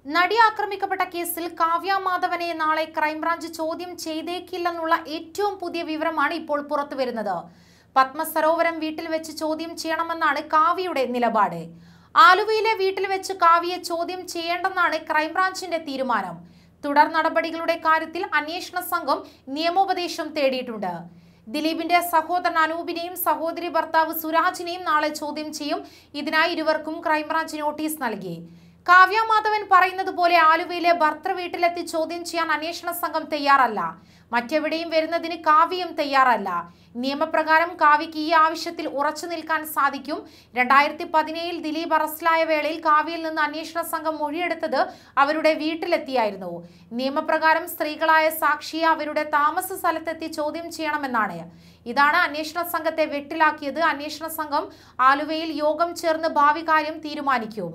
നടി ആക്രമിക്കപ്പെട്ട കേസിൽ കാവ്യ മാധവനെ നാളെ ക്രൈംബ്രാഞ്ച് ചോദ്യം ചെയ്തേക്കില്ലെന്നുള്ള ഏറ്റവും പുതിയ വിവരമാണ് ഇപ്പോൾ പുറത്തുവരുന്നത് പത്മസരോവരം വീട്ടിൽ വെച്ച് ചോദ്യം ചെയ്യണമെന്നാണ് കാവ്യയുടെ നിലപാട് ആലുവയിലെ വീട്ടിൽ വെച്ച് കാവ്യയെ ചോദ്യം ചെയ്യേണ്ടെന്നാണ് ക്രൈംബ്രാഞ്ചിന്റെ തീരുമാനം തുടർ നടപടികളുടെ കാര്യത്തിൽ അന്വേഷണ സംഘം നിയമോപദേശം തേടിയിട്ടുണ്ട് ദിലീപിന്റെ സഹോദരൻ അനൂപിനെയും സഹോദരി ഭർത്താവ് സുരാജിനെയും നാളെ ചോദ്യം ചെയ്യും ഇതിനായി ഇരുവർക്കും ക്രൈംബ്രാഞ്ച് നോട്ടീസ് നൽകി കാവ്യ മാധവൻ പറയുന്നത് പോലെ ആലുവയിലെ ഭർത്തൃ വീട്ടിലെത്തി ചോദ്യം ചെയ്യാൻ അന്വേഷണ സംഘം തയ്യാറല്ല മറ്റെവിടെയും വരുന്നതിന് കാവ്യയും തയ്യാറല്ല നിയമപ്രകാരം കാവ്യയ്ക്ക് ഈ ആവശ്യത്തിൽ ഉറച്ചു നിൽക്കാൻ സാധിക്കും രണ്ടായിരത്തി പതിനേഴിൽ ദിലീപ് അറസ്റ്റിലായ വേളയിൽ കാവ്യയിൽ നിന്ന് അന്വേഷണ സംഘം മൊഴിയെടുത്തത് അവരുടെ വീട്ടിലെത്തിയായിരുന്നു നിയമപ്രകാരം സ്ത്രീകളായ സാക്ഷിയെ അവരുടെ താമസ സ്ഥലത്തെത്തി ചോദ്യം ചെയ്യണമെന്നാണ് ഇതാണ് അന്വേഷണ സംഘത്തെ വെട്ടിലാക്കിയത് അന്വേഷണ സംഘം ആലുവയിൽ യോഗം ചേർന്ന് ഭാവി കാര്യം തീരുമാനിക്കും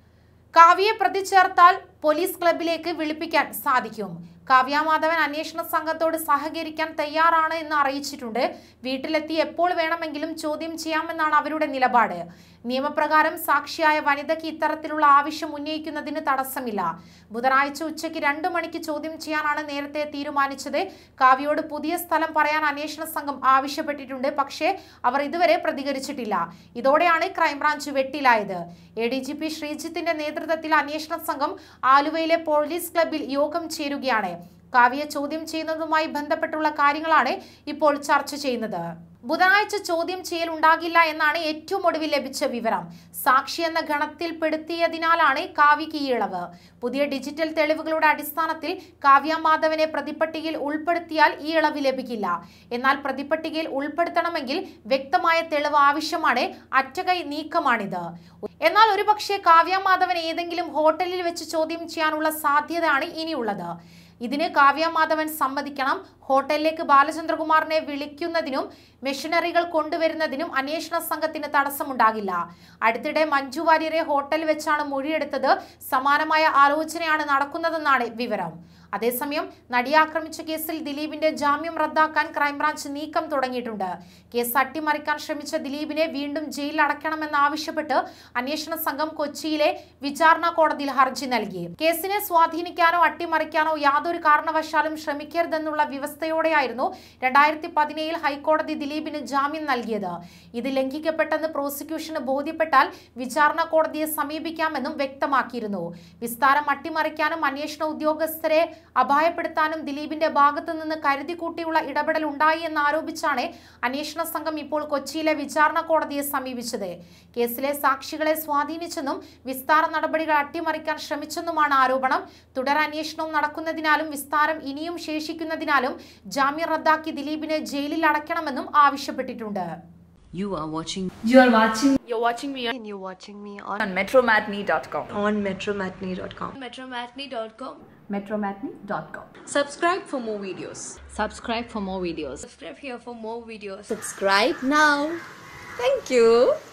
കാവ്യയെ പ്രതി ചേർത്താൽ പോലീസ് ക്ലബിലേക്ക് വിളിപ്പിക്കാൻ സാധിക്കും കാവ്യ മാധവൻ അന്വേഷണ സംഘത്തോട് സഹകരിക്കാൻ തയ്യാറാണ് എന്ന് അറിയിച്ചിട്ടുണ്ട് വീട്ടിലെത്തി എപ്പോൾ വേണമെങ്കിലും ചോദ്യം ചെയ്യാമെന്നാണ് അവരുടെ നിലപാട് നിയമപ്രകാരം സാക്ഷിയായ വനിതയ്ക്ക് ഇത്തരത്തിലുള്ള ആവശ്യം ഉന്നയിക്കുന്നതിന് തടസ്സമില്ല ബുധനാഴ്ച ഉച്ചയ്ക്ക് രണ്ടു മണിക്ക് ചോദ്യം ചെയ്യാനാണ് നേരത്തെ തീരുമാനിച്ചത് കാവ്യയോട് പുതിയ സ്ഥലം പറയാൻ അന്വേഷണ സംഘം ആവശ്യപ്പെട്ടിട്ടുണ്ട് പക്ഷേ അവർ ഇതുവരെ പ്രതികരിച്ചിട്ടില്ല ഇതോടെയാണ് ക്രൈംബ്രാഞ്ച് വെട്ടിലായത് എ ഡി ജി പി ശ്രീജിത്തിന്റെ നേതൃത്വത്തിൽ അന്വേഷണ സംഘം ആലുവയിലെ പോലീസ് ക്ലബിൽ യോഗം ചേരുകയാണ് കാവ്യയെ ചോദ്യം ചെയ്യുന്നതുമായി ബന്ധപ്പെട്ടുള്ള കാര്യങ്ങളാണ് ഇപ്പോൾ ചർച്ച ചെയ്യുന്നത് ബുധനാഴ്ച ചോദ്യം ചെയ്യൽ ഉണ്ടാകില്ല എന്നാണ് ഏറ്റവും ഒടുവിൽ ലഭിച്ച വിവരം സാക്ഷി എന്ന ഗണത്തിൽപ്പെടുത്തിയതിനാലാണ് കാവ്യക്ക് ഈ ഇളവ് പുതിയ ഡിജിറ്റൽ തെളിവുകളുടെ അടിസ്ഥാനത്തിൽ കാവ്യ മാധവനെ പ്രതിപട്ടികയിൽ ഉൾപ്പെടുത്തിയാൽ ഈ ഇളവ് ലഭിക്കില്ല എന്നാൽ പ്രതിപട്ടികയിൽ ഉൾപ്പെടുത്തണമെങ്കിൽ വ്യക്തമായ തെളിവ് ആവശ്യമാണ് അറ്റകൈ നീക്കമാണിത് എന്നാൽ ഒരുപക്ഷെ കാവ്യ മാധവൻ ഏതെങ്കിലും ഹോട്ടലിൽ വെച്ച് ചോദ്യം ചെയ്യാനുള്ള സാധ്യതയാണ് ഇനിയുള്ളത് ഇതിന് കാവ്യ മാധവൻ സമ്മതിക്കണം ഹോട്ടലിലേക്ക് ബാലചന്ദ്രകുമാറിനെ വിളിക്കുന്നതിനും മെഷീനറികൾ കൊണ്ടുവരുന്നതിനും അന്വേഷണ സംഘത്തിന് തടസ്സമുണ്ടാകില്ല അടുത്തിടെ മഞ്ജു വാര്യരെ ഹോട്ടലിൽ വെച്ചാണ് മൊഴിയെടുത്തത് സമാനമായ ആലോചനയാണ് നടക്കുന്നതെന്നാണ് വിവരം അതേസമയം നടിയെ ആക്രമിച്ച കേസിൽ ദിലീപിന്റെ ജാമ്യം റദ്ദാക്കാൻ ക്രൈംബ്രാഞ്ച് നീക്കം തുടങ്ങിയിട്ടുണ്ട് കേസ് അട്ടിമറിക്കാൻ ശ്രമിച്ച ദിലീപിനെ വീണ്ടും ജയിലിൽ അടയ്ക്കണമെന്നാവശ്യപ്പെട്ട് അന്വേഷണ സംഘം കൊച്ചിയിലെ വിചാരണ കോടതിയിൽ ഹർജി നൽകി കേസിനെ സ്വാധീനിക്കാനോ അട്ടിമറിക്കാനോ യാതൊരു കാരണവശാലും ശ്രമിക്കരുതെന്നുള്ള വ്യവസ്ഥയോടെയായിരുന്നു രണ്ടായിരത്തി പതിനേഴിൽ ഹൈക്കോടതി ദിലീപിന് ജാമ്യം നൽകിയത് ഇത് ലംഘിക്കപ്പെട്ടെന്ന് പ്രോസിക്യൂഷന് ബോധ്യപ്പെട്ടാൽ വിചാരണ കോടതിയെ സമീപിക്കാമെന്നും വ്യക്തമാക്കിയിരുന്നു വിസ്താരം അട്ടിമറിക്കാനും അന്വേഷണ ഉദ്യോഗസ്ഥരെ അപായപ്പെടുത്താനും ദിലീപിന്റെ ഭാഗത്തു നിന്ന് കരുതിക്കൂട്ടിയുള്ള ഇടപെടൽ ഉണ്ടായി എന്നാരോപിച്ചാണ് അന്വേഷണ സംഘം ഇപ്പോൾ കൊച്ചിയിലെ വിചാരണ കോടതിയെ സമീപിച്ചത് കേസിലെ സാക്ഷികളെ സ്വാധീനിച്ചെന്നും വിസ്താര നടപടികൾ അട്ടിമറിക്കാൻ ശ്രമിച്ചെന്നുമാണ് ആരോപണം തുടരന്വേഷണവും നടക്കുന്നതിനാലും വിസ്താരം ഇനിയും ശേഷിക്കുന്നതിനാലും ജാമ്യം റദ്ദാക്കി ദിലീപിനെ ജയിലിൽ അടയ്ക്കണമെന്നും ആവശ്യപ്പെട്ടിട്ടുണ്ട് You are watching You are watching You're watching me on, and you're watching me on, on metromatney.com. on metromatney.com. metromatney.com. metromatney.com. Subscribe for more videos. subscribe for more videos. Subscribe here for more videos. Subscribe now. Thank you.